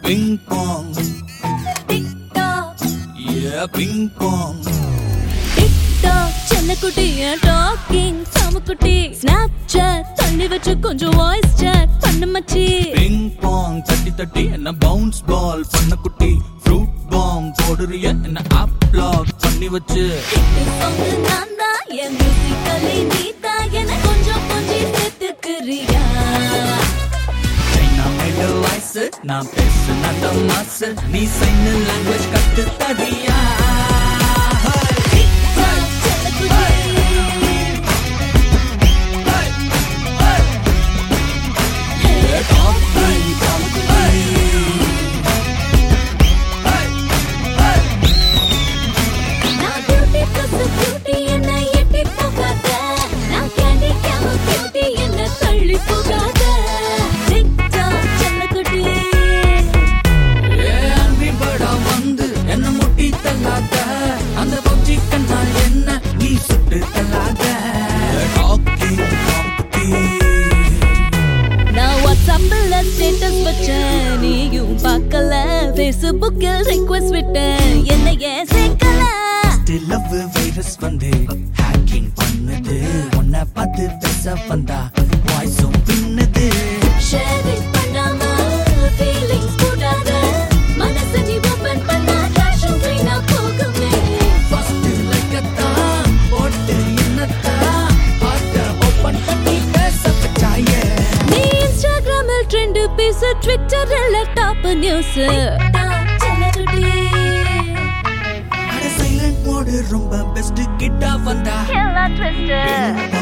ping pong. TikTok Yeah, ping pong. TikTok செல்லக்குட்டிய talking சாமுக்குட்டி Snapchat தள்ளி வச்சு கொஞ்சம் வாய்ஸ் சாட் பண்ண மச்சி Ping pong. தட்டி தட்டி என்ன பவுன்ஸ் பால் பண்ண குட்டி ஃப்ரூட் பாம் போடுறிய என்ன ஆப் லாக் பண்ணி வச்சு ஹிட் சாங் நான் தான் என் மியூசிக்கலி நீ தான் என கொஞ்சம் கொஞ்சம் சேர்த்துக்கிறியா சைனா மேடு வாய்ஸ் நான் பேசுன மாசு நீ சைன் லாங்குவேஜ் கத்து தரியா டிக்டாக் செல்லக்குட்டி நான் பியூட்டி பிளஸ் பியூட்டி என்ன எட்டி போகாத நான் கேண்டி கேம பியூட்டி என்ன தள்ளி போகாத டிக்டாக் செல்லக்குட்டி அன்பிபடா வந்து என்ன முட்டி தள்ளாத அந்த பப்ஜி கண்ணால் என்ன நீ சுட்டு தள்ளாத டாக்கிங் காம்பி நான் வாட்ஸ்அப்ல ஸ்டேட்டஸ் வச்சேன் நீயும் பார்க்கல ஃபேஸ்புக்கில் ரிக்வெஸ்ட் விட்டேன் என்ன ஏன் சேர்க்கல லவ் வைரஸ் வந்து ஹேக்கிங் பண்ணுது உன்னை பார்த்து பேச வந்தா வாய்ஸும் பின்னுது ஷேர் பண்ணாம ஃபீலிங்ஸ் கூடாத மனசை நீ ஓபன் பண்ணா டேஷும் வீணா போகுமே ஃபர்ஸ்ட் லைக்கத்தான் போட்டு என்னத்தான் ஹார்ட்ட ஓபன் பண்ணி பேச வச்சாயே நீ இன்ஸ்டாகிராமில் ட்ரெண்ட் பீஸ் ட்விட்டர்ல டாப் நியூஸ் அட சைலண்ட் மோடு ரொம்ப பெஸ்ட் கிட்டா வந்தா எல்லாம் ட்விஸ்ட்